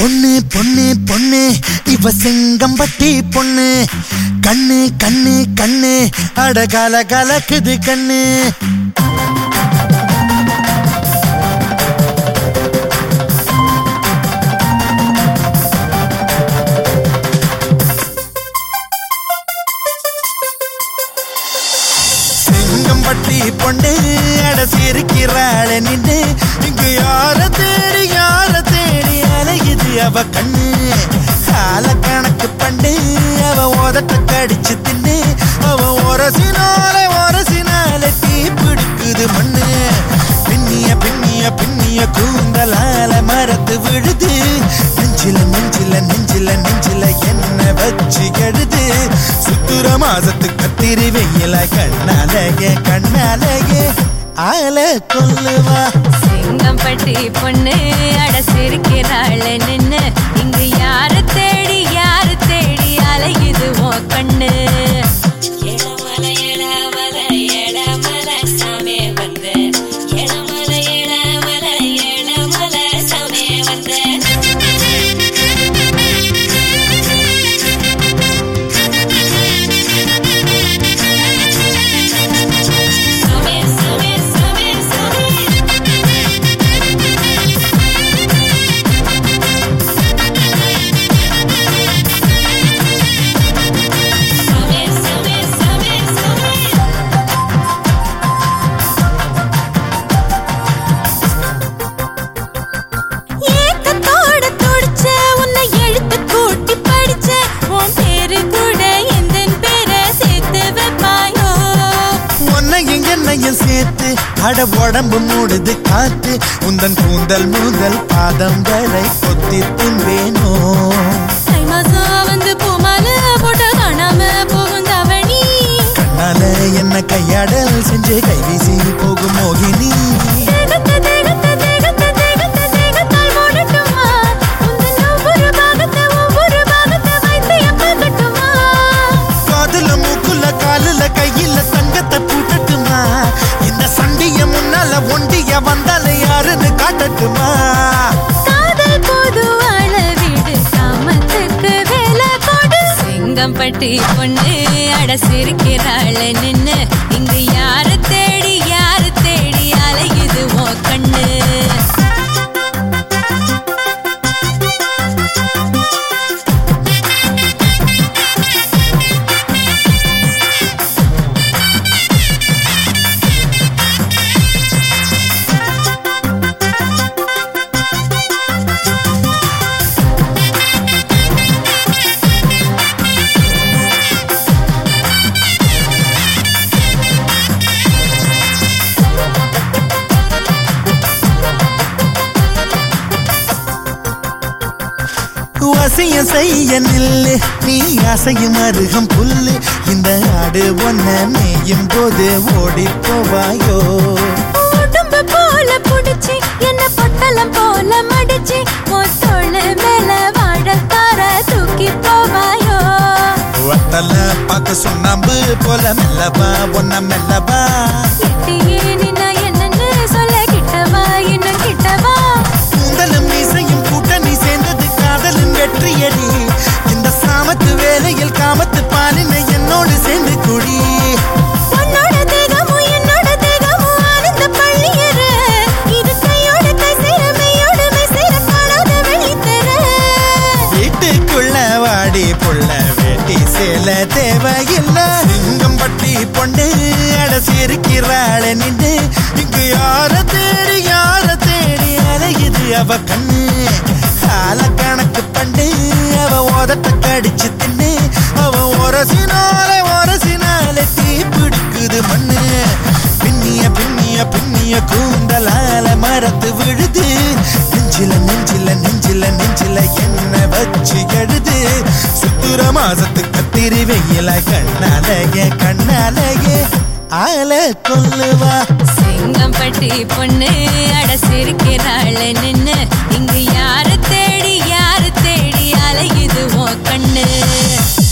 பொண்ணு பொண்ணு பொண்ணு இவ செங்கம்பட்டி பொண்ணு கண்ணு கண்ணு கண்ணு அட கல கலக்குது கண்ணு செங்கம்பட்டி பொண்ணு அட சிரிக்கிறாள நின்று இங்கு யார தேடி யார தேடி அலையுது அவ கண்ணு கால கணக்கு பண்ணு அவ உதட்ட கடிச்சு தின்னு அவ ஒரசினால ஒரசினால தீ பிடிக்குது மண்ணு பின்னிய பின்னிய பின்னிய கூந்தலால மரத்து விழுது நெஞ்சில நெஞ்சில நெஞ்சில நெஞ்சில என்ன வச்சு எழுது சுத்துற மாசத்து கத்திரி வெயில கண்ணாலயே கண்ணாலயே ஆல கொல்லுவா சிங்கம்பட்டி பொண்ணு அட சிரிக்கிறாள் நின்னு இங்கு யாரு தேடி யாரு தேடி அலையுது ஓ கண்ணு எடமல எடமல எடமல சாமே வந்து எடமல எடமல எடமல சாமே வந்து சாமே சாமே சாமே சாமே சாமே சாமே சாமே சாமே ஏக்கத்தோட துடிச்ச உன்னை எழுத்து கூட்டி படிச்ச உன் பேரு கூட எந்த பேரை சேர்த்து வைப்பாயோ உன்னையும் என்னையும் சேர்த்து அட உடம்பு மூடுது காத்து உந்தன் கூந்தல் முதல் பாதம் வரை கொத்தி தின்பேனோ தை மாசம் வந்து பூமால போட்டு காணாம போகும் தவணி கண்ணால என்ன கையாடல் செஞ்சு கைவீசி போகும் மோகினி தேகத்த தேகத்த தேகத்த தேகத்த தேகத்தால் மூடட்டுமா உந்தன் ஒவ்வொரு பாகத்தை ஒவ்வொரு பாகத்தை வைத்து எப்பகட்டுமா காதுல மூக்குல காலுல கையில தங்கத்தை பூட்டட்டுமா இந்த சண்டிய முன்னால ஒண்டிய வந்தால யாருன்னு காட்டட்டுமா காதல் போது வாழ வீடு காமத்துக்கு வேலை போடு சிங்கம்பட்டி பொண்ணு அட சிரிக்கிறாள் நின்னு இங்கு யாரு தேடி யாரு தேடி அலையுது ஓ கண்ணு வசியம் செய்ய நில்லு நீ அசையும் அருகம் புல்லு இந்த ஆடு ஒன்ன மேயும் போது ஓடி போவாயோ உடம்பு போல புடிச்சு என்ன பொட்டலம் போல மடிச்சு மொத்தோளு மேல வாழக்கார தூக்கி போவாயோ வத்தல பார்க்க சுண்ணாம்பு போல மெல்லவா ஒன்ன மெல்லவா எட்டியே நின்னா என்னன்னு சொல்ல கிட்டவா இன்னும் கிட்டவா கூந்தலும் மீசையும் கூட்டணி சேர்ந்தது காதலின் வெற்றியடி இந்த சாமத்து வேலையில் காமத்து பாலினை என்னோடு சேர்ந்து குடி உன்னோட தேகமும் என்னோட தேகமும் ஆனந்த பள்ளியற இது கையோட கை சேர மெய்யோட மெய் சேர காணாத வெளித்தர வீட்டுக்குள்ள வாடி புள்ள வேட்டி சேல தேவையில்ல சிங்கம்பட்டி பொண்ணு அட சிரிக்கிறாள நின்று இங்கு யார தேடி யார தேடி அலையுது அவ கண்ணு கால கணக்கு பண்ணு அவ உதட்ட கடிச்சு தின்னு அவ ஒரசினால ஒரசினால தீ பிடிக்குது மண்ணு பின்னிய பின்னிய பின்னிய கூந்தலால மரத்து விழுது நெஞ்சில நெஞ்சில நெஞ்சில நெஞ்சில என்ன வச்சு எழுது சுத்துற மாசத்து கத்திரி வெயில கண்ணாலயே கண்ணாலயே ஆல கொல்லுவா சிங்கம்பட்டி பொண்ணு அட சிரிக்கிறாள் நின்னு இங்கு யாரு தேடி யாரு தேடி அலையுது ஓ கண்ணு